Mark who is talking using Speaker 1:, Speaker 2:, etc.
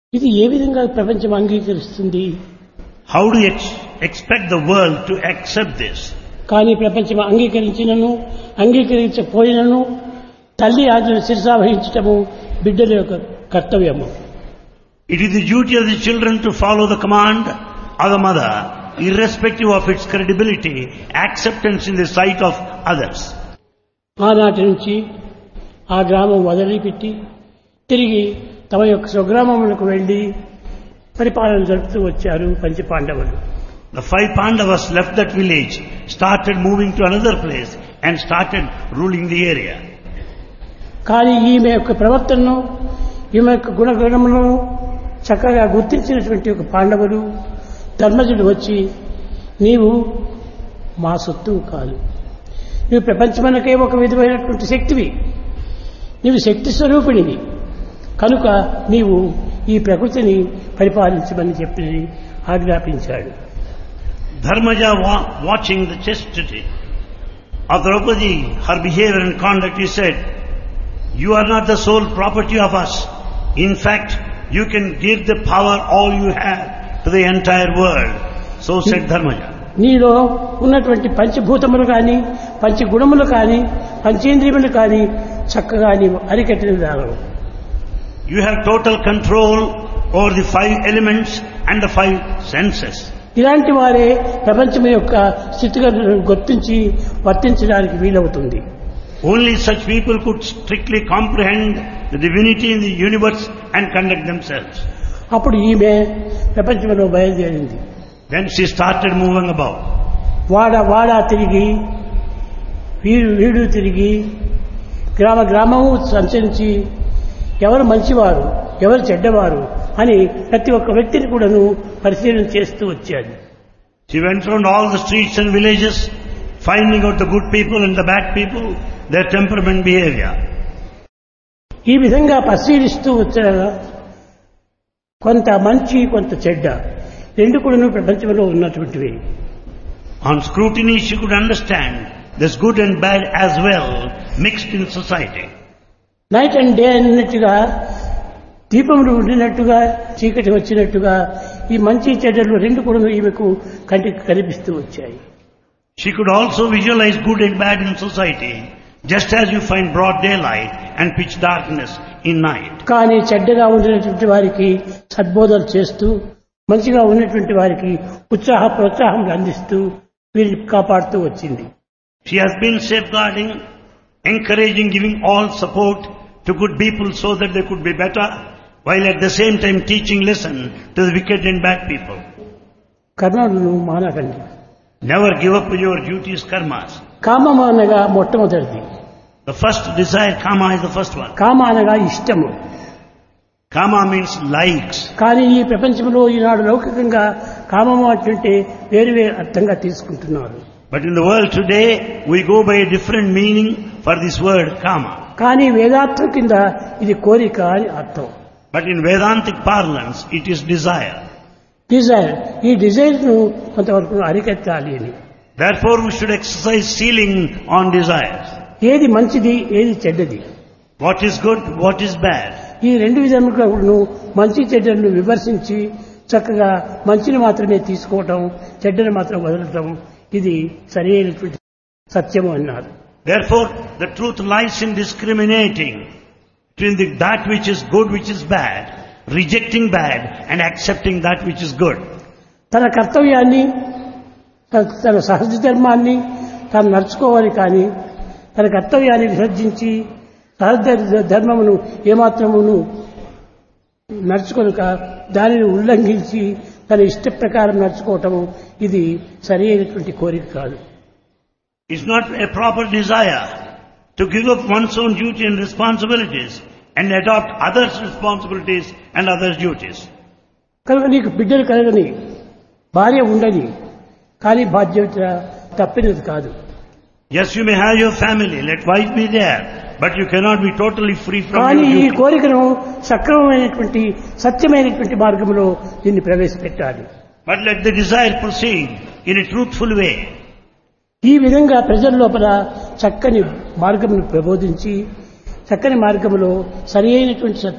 Speaker 1: ఇది ఏ విధంగా ప్రపంచం అంగీకరిస్తుంది
Speaker 2: How do you ex- expect the world to accept this?
Speaker 1: కానీ ప్రపంచం అంగీకరించినను అంగీకరించకపోయినను తల్లి ఆజ్ఞను శిరసావహించటము బిడ్డల యొక్క కర్తవ్యము
Speaker 2: It is the duty of the children to follow the command of the mother, irrespective of its credibility, acceptance in the sight of others.
Speaker 1: ఆనాటి నుంచి ఆ గ్రామం వదిలిపెట్టి తిరిగి తమ యొక్క స్వగ్రామములకు వెళ్ళి పరిపాలన జరుపుతూ వచ్చారు పంచపాండవులు
Speaker 2: The five Pandavas left that village, started moving to another place and started ruling the area.
Speaker 1: కానీ ఈమె యొక్క ప్రవర్తనను ఈమె యొక్క గుణగణములను చక్కగా గుర్తించినటువంటి ఒక పాండవులు ధర్మజుడు వచ్చి నీవు మా సొత్తువు కాదు నీవు ప్రపంచమనకే ఒక విధమైనటువంటి శక్తివి నీవు శక్తి స్వరూపిణివి కనుక నీవు ఈ ప్రకృతిని పరిపాలించమని చెప్పి ఆజ్ఞాపించాడు
Speaker 2: Dharmaja wa- watching the chastity of Draupadi, her behavior and conduct, he said, You are not the sole property of us. In fact, you can give the power all you have to the entire world. So said Dharmaja.
Speaker 1: నీలో ఉన్నటువంటి పంచభూతములు కానీ పంచగుణములు కానీ పంచేంద్రియములు కానీ చక్కగా నీవు అరికట్టిన దానవు
Speaker 2: You have total control over the five elements and the five senses.
Speaker 1: ఇలాంటి వారే ప్రపంచం యొక్క స్థితిగతులను గుర్తించి వర్తించడానికి వీలవుతుంది
Speaker 2: Only such people could strictly comprehend the divinity in the universe and conduct themselves.
Speaker 1: అప్పుడు ఈమె ప్రపంచంలో బయలుదేరింది
Speaker 2: Then she started moving about.
Speaker 1: వాడ వాడ తిరిగి వీడు వీడు తిరిగి గ్రామ గ్రామము సంచరించి ఎవరు మంచివారు ఎవరు చెడ్డవారు అని ప్రతి ఒక్క వ్యక్తిని కూడాను పరిశీలన చేస్తూ వచ్చాడు
Speaker 2: She went around all the streets and villages, finding out the good people and the bad people, their temperament, behavior.
Speaker 1: ఈ విధంగా పరిశీలిస్తూ వచ్చిన కొంత మంచి కొంత చెడ్డ రెండు కూడాను ప్రపంచంలో ఉన్నటువంటివి
Speaker 2: On scrutiny, she could understand there's good and bad as well mixed in society.
Speaker 1: Night and day అన్నట్టుగా దీపములు ఉండినట్టుగా చీకటి వచ్చినట్టుగా ఈ మంచి చెడ్డలు రెండు కూడా ఈమెకు కంటికి కనిపిస్తూ వచ్చాయి
Speaker 2: She could also visualize good and bad in society, just as you find broad daylight and pitch darkness in night.
Speaker 1: కానీ చెడ్డగా ఉండినటువంటి వారికి సద్బోధలు చేస్తూ మంచిగా ఉన్నటువంటి వారికి ఉత్సాహ ప్రోత్సాహం అందిస్తూ వీరిని కాపాడుతూ వచ్చింది
Speaker 2: She has been safeguarding, encouraging, giving all support to good people so that they could be better, while at the same time teaching lesson to the wicked and bad people.
Speaker 1: కర్ణులను మానకండి
Speaker 2: Never give up your duties, karmas.
Speaker 1: కామము అనగా మొట్టమొదటిది
Speaker 2: The first desire, kama is the first one.
Speaker 1: కామ అనగా ఇష్టము
Speaker 2: Kama means likes.
Speaker 1: కానీ ఈ ప్రపంచంలో ఈనాడు లౌకికంగా కామము అంటే వేరు వేరు అర్థంగా తీసుకుంటున్నారు
Speaker 2: But in the world today, we go by a different meaning for this word kama.
Speaker 1: కానీ వేదార్థం కింద ఇది కోరిక అని అర్థం
Speaker 2: But in Vedantic parlance, it is desire.
Speaker 1: Desire ఈ డిజైర్ ను కొంతవరకు అరికెత్తాలి అని
Speaker 2: Therefore, we should exercise sealing on desires.
Speaker 1: ఏది మంచిది ఏది చెడ్డది
Speaker 2: What is good, what is bad.
Speaker 1: ఈ రెండు విధములను మంచి చెడ్డలను విమర్శించి చక్కగా మంచిని మాత్రమే తీసుకోవటం చెడ్డని మాత్రం వదలటం ఇది సరైనటువంటి సత్యము అన్నారు
Speaker 2: Therefore, the truth lies in discriminating between the, that which is good, which is bad, rejecting bad, and accepting that which is good.
Speaker 1: తన కర్తవ్యాన్ని తన- తన సహజ ధర్మాన్ని తాను నడుచుకోవాలి కానీ తన కర్తవ్యాన్ని విసర్జించి సహజ ధర్మమును ఏమాత్రమును నడుచుకొనక దానిని ఉల్లంఘించి తన ఇష్ట ప్రకారం నడుచుకోవటము ఇది సరి అయినటువంటి కోరిక కాదు
Speaker 2: It's not a proper desire to give up one's own duty and responsibilities and adopt others' responsibilities and others' duties.
Speaker 1: కనుక నీకు బిడ్డలు కలగని భార్య ఉండని కానీ బాధ్యత తప్పినది కాదు
Speaker 2: Yes, you may have your family, let wife be there, but you cannot be totally free from
Speaker 1: కానీ
Speaker 2: your
Speaker 1: ఈ
Speaker 2: duty.
Speaker 1: కోరికను సక్రమమైనటువంటి సత్యమైనటువంటి మార్గంలో దీన్ని ప్రవేశపెట్టాలి
Speaker 2: But let the desire proceed in a truthful way.
Speaker 1: ఈ విధంగా ప్రజల లోపల చక్కని మార్గమును ప్రబోధించి చక్కని మార్గంలో సరి అయినటువంటి